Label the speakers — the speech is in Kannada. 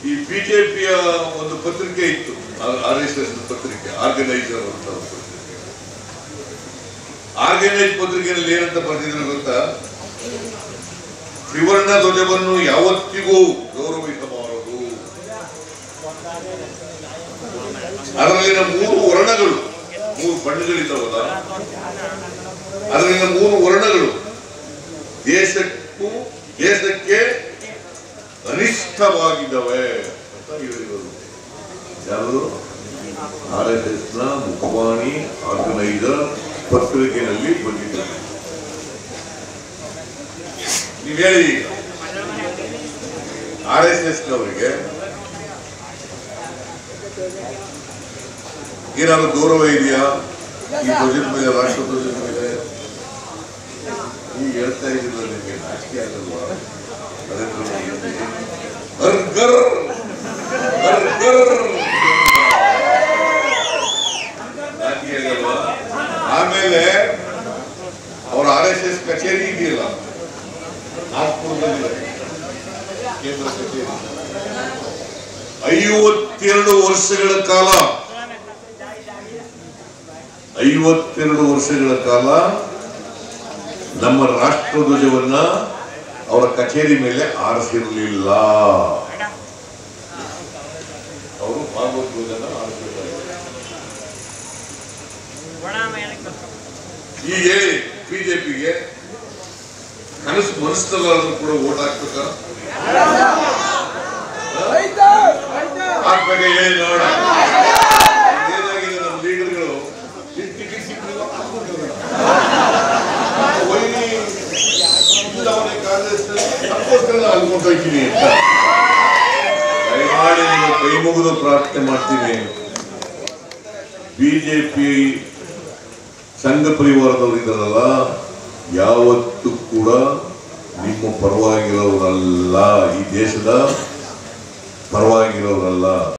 Speaker 1: ಈ ಬಿಜೆಪಿಯ ಒಂದು ಪತ್ರಿಕೆ ಇತ್ತು ಆರ್ ಎಸ್ ಎಸ್ ಪತ್ರಿಕೆ ಆರ್ಗನೈಸರ್ ಅಂತ ಒಂದು ಪತ್ರಿಕೆ ಆರ್ಗನೈಸ್ ಪತ್ರಿಕೆಯಲ್ಲಿ ಏನಂತ ಬರ್ತಿದ್ರು ಗೊತ್ತಾ ತ್ರಿವರ್ಣ ಧ್ವಜವನ್ನು ಯಾವತ್ತಿಗೂ ಗೌರವಿಸಬಾರದು ಅದರಲ್ಲಿನ ಮೂರು ವರ್ಣಗಳು ಮೂರು ಬಣ್ಣಗಳಿದ್ದಾವಲ್ಲ ಅದರಲ್ಲಿನ ಮೂರು ವರ್ಣಗಳು ದೇಶಕ್ಕೂ ದೇಶಕ್ಕೆ ಅನಿಷ್ಟವಾಗಿದ್ದಾವೆ ಅಂತ ಹೇಳಿದರು ಯಾರು ಆರ್ ಎಸ್ ಎಸ್ ನ ಮುಖವಾಣಿ ಆರ್ಗನೈಸರ್ ಪತ್ರಿಕೆಯಲ್ಲಿ ಬಂದಿದ್ದಾರೆ ನೀವು ಹೇಳಿ ಆರ್ ಎಸ್ ಎಸ್ ನವರಿಗೆ ಏನಾದ್ರು ಗೌರವ ಇದೆಯಾ ಈ ಧ್ವಜದ ಮೇಲೆ ರಾಷ್ಟ್ರ ಧ್ವಜದ ಮೇಲೆ ಈಗ ಹೇಳ್ತಾ ಇದ್ದಿಲ್ಲ ನಿಮಗೆ ನಾಚಿಕೆ ಆಗಲ್ವಾ ನರೇಂದ್ರ ಮೋದಿ ಹರ್ ಘರ್ ಹರ್ ಘರ್ ನಾಚಿಕೆ ಆಗಲ್ವಾ ಆಮೇಲೆ ಅವ್ರ ಆರ್ ಎಸ್ ಎಸ್ ಕಚೇರಿ ಇದೆಯಲ್ಲ ನಾಗ್ಪುರದಲ್ಲಿದೆ ಕೇಂದ್ರ ಕಚೇರಿ ಐವತ್ತೆರಡು ವರ್ಷಗಳ ಕಾಲ ಐವತ್ತೆರಡು ವರ್ಷಗಳ ಕಾಲ ನಮ್ಮ ರಾಷ್ಟ್ರಧ್ವಜವನ್ನ ಅವರ ಕಚೇರಿ ಮೇಲೆ ಆರಿಸಿರಲಿಲ್ಲ ಅವರು ಭಾಗವತ್ ಧ್ವಜನ ಆರಿಸಿರ್ತಾರೆ ಈಗ ಹೇಳಿ ಬಿಜೆಪಿಗೆ ಕನಸು ಮನಸ್ಸಲ್ಲಾದ್ರೂ ಕೂಡ ಓಟ್ ಹಾಕ್ಬೇಕಾ ಹಾಕ್ಬೇಕಾ ಹೇಳಿ ನೋಡೋಣ ಏನಾಗಿದೆ ನಮ್ಮ ಲೀಡರ್ಗಳು ಟಿಕೆಟ್ ಸಿಕ್ಕಿಲ್ಲ ವೈನಿ ಇಲ್ಲ ಅವನೇ ಕಾಂಗ್ರೆಸ್ನಲ್ಲಿ ಅದಕ್ಕೋಸ್ಕರ ನಾನು ಅಲ್ಕೊಂಡು ಹೋಗ್ತೀನಿ ಅಂತ ದಯಮಾಡಿ ನೀವು ಕೈ ಮುಗಿದು ಪ್ರಾರ್ಥನೆ ಮಾಡ್ತೀನಿ ಬಿಜೆಪಿ ಸಂಘ ಪರಿವಾರದವರು ಇದ್ದಾರಲ್ಲ ಯಾವತ್ತೂ ಕೂಡ ನಿಮ್ಮ ಪರವಾಗಿರೋರಲ್ಲ ಈ ದೇಶದ ಪರವಾಗಿರೋರಲ್ಲ